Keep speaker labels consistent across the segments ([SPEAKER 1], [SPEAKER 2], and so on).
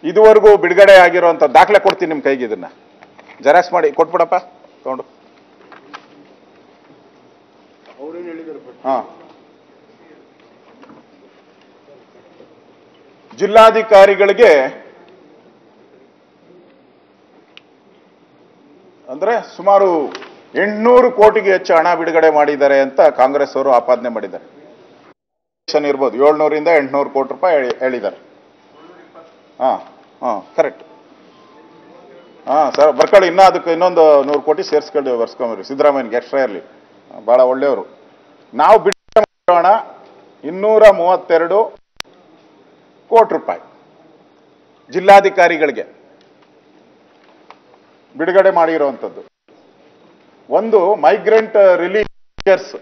[SPEAKER 1] ಇದುವರೆಗೂ ಬಿಡುಗಡೆ ಆಗಿರುವಂತ ದಾಖಲೆ ಕೊಡ್ತೀನಿ ನಿಮ್ಮ ಕೈಗೆ ಇದನ್ನ ಜೆರಾಕ್ಸ್ ಮಾಡಿ ಕೊಟ್ಬಿಡಪ್ಪ ತಗೊಂಡು ಹಾ ಜಿಲ್ಲಾಧಿಕಾರಿಗಳಿಗೆ ಅಂದ್ರೆ ಸುಮಾರು ಎಂಟ್ನೂರು ಕೋಟಿಗೆ ಹೆಚ್ಚು ಹಣ ಬಿಡುಗಡೆ ಮಾಡಿದ್ದಾರೆ ಅಂತ ಕಾಂಗ್ರೆಸ್ ಅವರು ಆಪಾದನೆ ಮಾಡಿದ್ದಾರೆ ಇರ್ಬೋದು ಏಳ್ನೂರಿಂದ ಎಂಟ್ನೂರು ಕೋಟಿ ರೂಪಾಯಿ ಹೇಳಿ- ಹೇಳಿದ್ದಾರೆ ಹಾ ಹಾ ಕರೆಕ್ಟ್ ಹಾ ಸರ್ ಬರ್ಕೊಳ್ಳಿ ಇನ್ನೂ ಅದಕ್ಕೆ ಇನ್ನೊಂದು ನೂರು ಕೋಟಿ ಸೇರಿಸ್ಕೊಂಡು ಬರ್ಸ್ಕೊಂಬರಿ ಸಿದ್ದರಾಮಯ್ಯನಿಗೆ ಎಕ್ಸ್ಟ್ರಾ ಇರಲಿ ಭಾಳ ಒಳ್ಳೆಯವರು ನಾವು ಬಿಡುಗಡೆ ಮಾಡೋಣ ಇನ್ನೂರ ಮೂವತ್ತೆರಡು ಕೋಟಿ ರೂಪಾಯಿ ಜಿಲ್ಲಾಧಿಕಾರಿಗಳಿಗೆ ಬಿಡುಗಡೆ ಮಾಡಿರುವಂಥದ್ದು ಒಂದು ಮೈಗ್ರೆಂಟ್ ರಿಲೀಜರ್ಸ್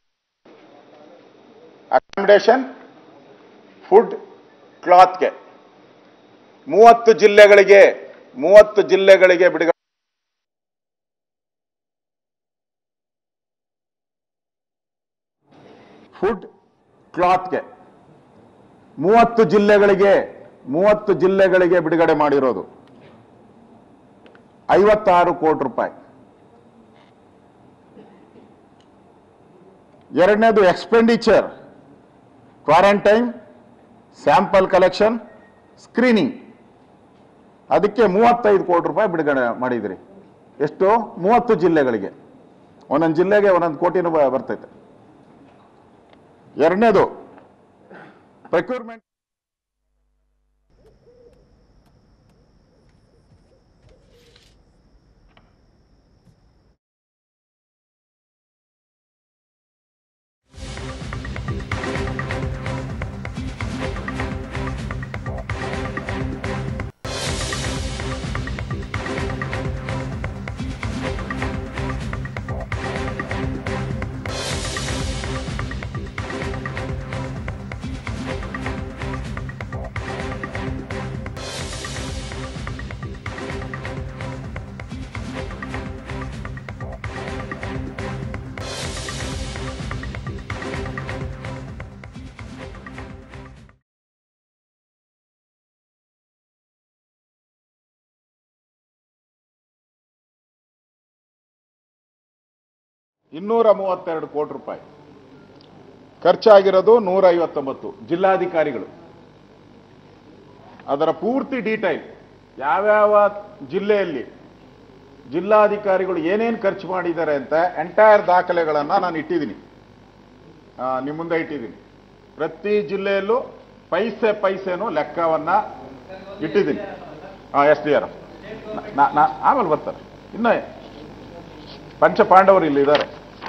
[SPEAKER 1] ಅಕಾಮಿಡೇಷನ್ ಫುಡ್ ಕ್ಲಾತ್ಗೆ ಮೂವತ್ತು ಜಿಲ್ಲೆಗಳಿಗೆ ಮೂವತ್ತು ಜಿಲ್ಲೆಗಳಿಗೆ ಬಿಡುಗಡೆ ಫುಡ್ ಕ್ಲಾತ್ಗೆ ಮೂವತ್ತು ಜಿಲ್ಲೆಗಳಿಗೆ ಮೂವತ್ತು ಜಿಲ್ಲೆಗಳಿಗೆ ಬಿಡುಗಡೆ ಮಾಡಿರೋದು ಐವತ್ತಾರು ಕೋಟಿ ರೂಪಾಯಿ ಎರಡನೇದು expenditure quarantine sample collection screening ಅದಕ್ಕೆ ಮೂವತ್ತೈದು ಕೋಟಿ ರೂಪಾಯಿ ಬಿಡುಗಡೆ ಮಾಡಿದ್ರಿ ಎಷ್ಟು ಮೂವತ್ತು ಜಿಲ್ಲೆಗಳಿಗೆ ಒಂದೊಂದು ಜಿಲ್ಲೆಗೆ ಒಂದೊಂದು ಕೋಟಿನೂ ಬ- ಬರ್ತೈತೆ ಎರಡನೇದು ಪ್ರಕ್ಯೂರ್ಮೆಂಟ್ ಇನ್ನೂರ ಮೂವತ್ತೆರಡು ಕೋಟಿ ರೂಪಾಯಿ ಖರ್ಚಾಗಿರೋದು ನೂರ ಐವತ್ತೊಂಬತ್ತು ಜಿಲ್ಲಾಧಿಕಾರಿಗಳು ಅದರ ಪೂರ್ತಿ ಡೀಟೈಲ್ ಯಾವ್ಯಾವ ಜಿಲ್ಲೆಯಲ್ಲಿ ಜಿಲ್ಲಾಧಿಕಾರಿಗಳು ಏನೇನು ಖರ್ಚು ಮಾಡಿದ್ದಾರೆ ಅಂತ ಎಂಟೈರ್ ದಾಖಲೆಗಳನ್ನು ನಾನು ಇಟ್ಟಿದ್ದೀನಿ ಆ, ನಿಮ್ಮ ಮುಂದೆ ಇಟ್ಟಿದ್ದೀನಿ ಪ್ರತಿ ಜಿಲ್ಲೆಯಲ್ಲೂ ಪೈಸೆ ಪೈಸೆನೂ ಲೆಕ್ಕವನ್ನ ಇಟ್ಟಿದ್ದೀನಿ ಹಾಂ ಎಸ್ ಡಿ ಆರ್ ನಾ ಆಮೇಲೆ ಬರ್ತಾರೆ ಇನ್ನ ಪಂಚ ಪಾಂಡವರು ಇಲ್ಲಿ ಇದ್ದಾರೆ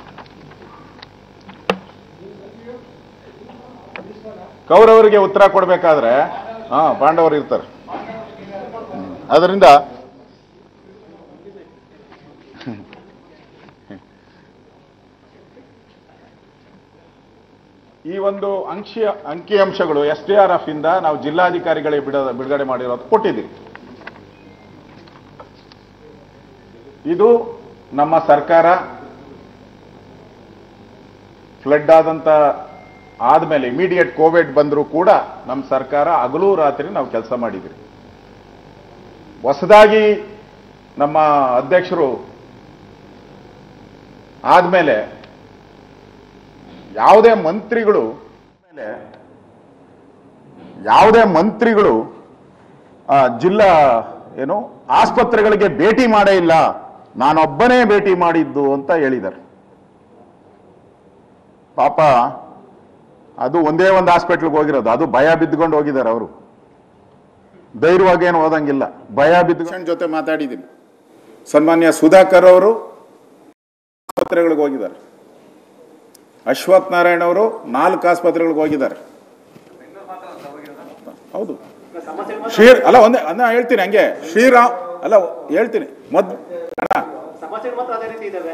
[SPEAKER 1] ಕೌರವರಿಗೆ ಉತ್ತರ ಕೊಡಬೇಕಾದ್ರೆ ಹಾ ಪಾಂಡವರು ಇರ್ತಾರೆ ಹ್ಮ್. ಅದರಿಂದ ಈ ಒಂದು ಅಂಕಿ ಅಂಕಿಅಂಶಗಳು ಎಸ್ ಡಿ ಆರ್ ಎಫ್ ಇಂದ ನಾವು ಜಿಲ್ಲಾಧಿಕಾರಿಗಳಿಗೆ ಬಿಡ ಬಿಡುಗಡೆ ಮಾಡಿರೋದು ಕೊಟ್ಟಿದ್ದೀವಿ ಇದು ನಮ್ಮ ಸರ್ಕಾರ ಫ್ಲಡ್ ಆದಂತ ಆದ್ಮೇಲೆ ಇಮಿಡಿಯೇಟ್ ಕೋವಿಡ್ ಬಂದರೂ ಕೂಡ ನಮ್ಮ ಸರ್ಕಾರ ಹಗಲು ರಾತ್ರಿ ನಾವು ಕೆಲಸ ಮಾಡಿದ್ವಿ ಹೊಸದಾಗಿ ನಮ್ಮ ಅಧ್ಯಕ್ಷರು ಆದ್ಮೇಲೆ ಯಾವುದೇ ಮಂತ್ರಿಗಳು ಮೇಲೆ ಯಾವುದೇ ಮಂತ್ರಿಗಳು ಆ, ಜಿಲ್ಲಾ ಏನು ಆಸ್ಪತ್ರೆಗಳಿಗೆ ಭೇಟಿ ಮಾಡೇ ಇಲ್ಲ ನಾನೊಬ್ಬನೇ ಭೇಟಿ ಮಾಡಿದ್ದು ಅಂತ ಹೇಳಿದ್ದಾರೆ ಪಾಪ ಅದು ಒಂದೇ ಒಂದು ಹಾಸ್ಪಿಟ್ಲ್ಗೆ ಹೋಗಿರೋದು ಅದು ಭಯ ಬಿದ್ದುಕೊಂಡು ಹೋಗಿದ್ದಾರೆ ಅವರು ಧೈರ್ಯವಾಗಿ ಏನು ಓದಂಗಿಲ್ಲ ಭಯ ಬಿದ್ದು ಜೊತೆ ಮಾತಾಡಿದ್ದೀನಿ ಸನ್ಮಾನ್ಯ ಸುಧಾಕರ್ ಅವರು ಆಸ್ಪತ್ರೆಗಳಿಗೆ ಹೋಗಿದ್ದಾರೆ ಅಶ್ವಥ್ ನಾರಾಯಣ ಅವರು ನಾಲ್ಕು ಆಸ್ಪತ್ರೆಗಳಿಗೆ ಹೋಗಿದ್ದಾರೆ ಹೌದು ಶ್ರೀ ಅಲ್ಲ ಒಂದೇ ಅನ್ನ ಹೇಳ್ತೀನಿ ಹಂಗೆ ಶ್ರೀರಾಮ್ ಅಲ್ಲ ಹೇಳ್ತೀನಿ ಮೊದ್ ಅಣ್ಣ
[SPEAKER 2] ಸಮಸ್ಯೆಗಳು ಮಾತ್ರ ಅದೇ ರೀತಿ ಇದ್ದಾವೆ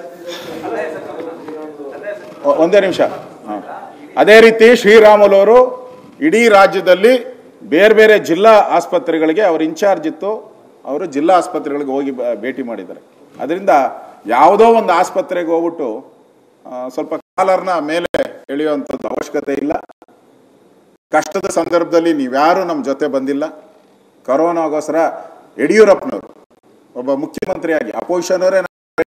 [SPEAKER 1] ಒ- ಒಂದೇ ನಿಮಿಷ ಹಾ. ಅದೇ ರೀತಿ ಶ್ರೀರಾಮುಲು ಅವರು ಇಡೀ ರಾಜ್ಯದಲ್ಲಿ ಬೇರೆ ಬೇರೆ ಜಿಲ್ಲಾ ಆಸ್ಪತ್ರೆಗಳಿಗೆ ಅವ್ರ ಇನ್ಚಾರ್ಜ್ ಇತ್ತು ಅವರು ಜಿಲ್ಲಾ ಆಸ್ಪತ್ರೆಗಳಿಗೆ ಹೋಗಿ ಬ- ಭೇಟಿ ಮಾಡಿದ್ದಾರೆ ಅದರಿಂದ ಯಾವುದೋ ಒಂದು ಆಸ್ಪತ್ರೆಗೆ ಹೋಗ್ಬಿಟ್ಟು ಆ, ಸ್ವಲ್ಪ ಕಾಲರ್ನ ಮೇಲೆ ಎಳೆಯುವಂಥದ್ದು ಅವಶ್ಯಕತೆ ಇಲ್ಲ ಕಷ್ಟದ ಸಂದರ್ಭದಲ್ಲಿ ನೀವ್ಯಾರೂ ನಮ್ಮ ಜೊತೆ ಬಂದಿಲ್ಲ ಕರೋನಾಗೋಸ್ಕರ ಯಡಿಯೂರಪ್ಪನವರು ಒಬ್ಬ ಮುಖ್ಯಮಂತ್ರಿಯಾಗಿ ಅಪೋಸಿಷನ್ ಅವರೇ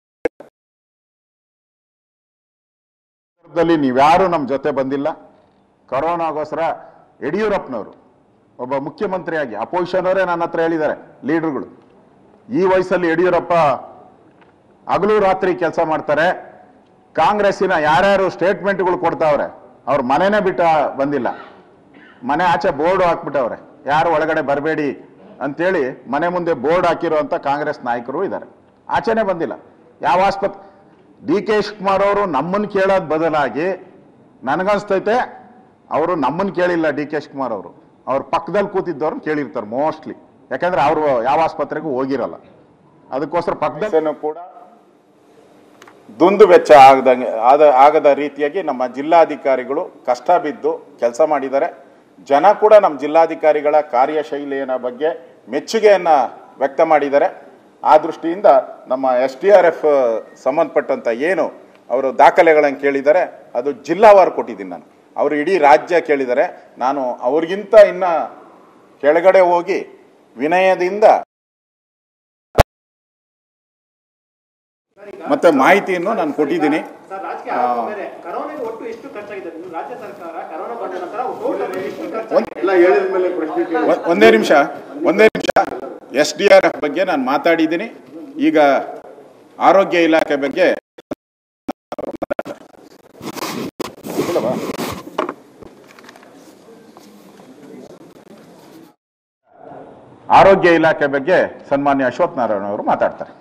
[SPEAKER 1] ಸಂದರ್ಭದಲ್ಲಿ ನೀವ್ಯಾರು ನಮ್ಮ ಜೊತೆ ಬಂದಿಲ್ಲ ಕರೋನಾಗೋಸ್ಕರ ಯಡಿಯೂರಪ್ಪನವರು ಒಬ್ಬ ಮುಖ್ಯಮಂತ್ರಿಯಾಗಿ ಅಪೋಸಿಷನ್ ಅವರೇ ನನ್ನ ಹತ್ರ ಹೇಳಿದ್ದಾರೆ ಲೀಡರ್ಗಳು ಈ ವಯಸ್ಸಲ್ಲಿ ಯಡಿಯೂರಪ್ಪ ಹಗಲು ರಾತ್ರಿ ಕೆಲಸ ಮಾಡ್ತಾರೆ ಕಾಂಗ್ರೆಸ್ಸಿನ ಯಾರ್ಯಾರು ಸ್ಟೇಟ್ಮೆಂಟ್ಗಳು ಕೊಡ್ತಾವ್ರೆ ಅವ್ರ ಮನೆನೇ ಬಿಟ್ಟು ಬಂದಿಲ್ಲ ಮನೆ ಆಚೆ ಬೋರ್ಡ್ ಹಾಕ್ಬಿಟ್ಟವ್ರೆ ಯಾರು ಒಳಗಡೆ ಬರಬೇಡಿ ಅಂತೇಳಿ ಮನೆ ಮುಂದೆ ಬೋರ್ಡ್ ಹಾಕಿರುವಂತ ಕಾಂಗ್ರೆಸ್ ನಾಯಕರು ಇದ್ದಾರೆ ಆಚೆನೆ ಬಂದಿಲ್ಲ ಯಾವ ಆಸ್ಪತ್ರೆ ಡಿ ಕೆ ಶಿವಕುಮಾರ್ ಅವರು ನಮ್ಮನ್ನು ಕೇಳೋದ್ ಬದಲಾಗಿ ನನಗನ್ಸ್ತೈತೆ ಅವರು ನಮ್ಮನ್ನು ಕೇಳಿಲ್ಲ ಡಿ ಕೆ ಶಿವಕುಮಾರ್ ಅವರು ಅವ್ರ ಪಕ್ಕದಲ್ಲಿ ಕೂತಿದ್ದವ್ರನ್ನ ಕೇಳಿರ್ತಾರೆ ಮೋಸ್ಟ್ಲಿ ಯಾಕಂದ್ರೆ ಅವರು ಯಾವ ಆಸ್ಪತ್ರೆಗೂ ಹೋಗಿರಲ್ಲ ಅದಕ್ಕೋಸ್ಕರ ಪಕ್ಕದಲ್ಲಿ ಕೂಡ ದುಂದು ವೆಚ್ಚ ಆಗದಂಗೆ ಆದ ಆಗದ ರೀತಿಯಾಗಿ ನಮ್ಮ ಜಿಲ್ಲಾಧಿಕಾರಿಗಳು ಕಷ್ಟ ಬಿದ್ದು ಕೆಲಸ ಮಾಡಿದ್ದಾರೆ ಜನ ಕೂಡ ನಮ್ಮ ಜಿಲ್ಲಾಧಿಕಾರಿಗಳ ಕಾರ್ಯಶೈಲಿಯ ಬಗ್ಗೆ ಮೆಚ್ಚುಗೆಯನ್ನ ವ್ಯಕ್ತ ಮಾಡಿದ್ದಾರೆ ಆ ದೃಷ್ಟಿಯಿಂದ ನಮ್ಮ ಎಸ್ ಡಿ ಆರ್ ಎಫ್ ಸಂಬಂಧಪಟ್ಟಂತ ಏನು ಅವರು ದಾಖಲೆಗಳನ್ನು ಕೇಳಿದ್ದಾರೆ ಅದು ಜಿಲ್ಲಾವಾರು ಕೊಟ್ಟಿದ್ದೀನಿ ನಾನು ಅವರು ಇಡೀ ರಾಜ್ಯ ಕೇಳಿದ್ದಾರೆ ನಾನು ಅವ್ರಿಗಿಂತ ಇನ್ನ ಕೆಳಗಡೆ ಹೋಗಿ ವಿನಯದಿಂದ ಮತ್ತೆ ಮಾಹಿತಿಯನ್ನು ನಾನು ಕೊಟ್ಟಿದ್ದೀನಿ
[SPEAKER 2] ಸರ್ ರಾಜಕೀಯ ಆರೋಪ ಬೇರೆ ಕರೋನಾಗೆ ಒಟ್ಟು ಎಷ್ಟು ಖರ್ಚಾಗಿದೆ ನಿಮ್ಮ ರಾಜ್ಯ ಸರ್ಕಾರ ಕರೋನಾ ಬಂದ ನಂತರ ಟೋಟಲ್ ಎಷ್ಟು ಖರ್ಚಾಗಿದೆ
[SPEAKER 3] ಎಲ್ಲ ಹೇಳಿದ ಮೇಲೆ ಪ್ರಶ್ನೆ ಕೇಳಿ
[SPEAKER 1] ಒಂದ್- ಒಂದೇ ನಿಮಿಷ ಒಂದೇ ನಿಮಿಷ ಎಸ್ ಡಿ ಆರ್ ಎಫ್ ಬಗ್ಗೆ ನಾನು ಮಾತಾಡಿದ್ದೀನಿ ಈಗ ಆರೋಗ್ಯ ಇಲಾಖೆ ಬಗ್ಗೆ ಇಲ್ಲವಾ? ಆರೋಗ್ಯ ಇಲಾಖೆ ಬಗ್ಗೆ ಸನ್ಮಾನ್ಯ ಅಶ್ವಥ್ ನಾರಾಯಣ ಅವರು ಮಾತಾಡ್ತಾರೆ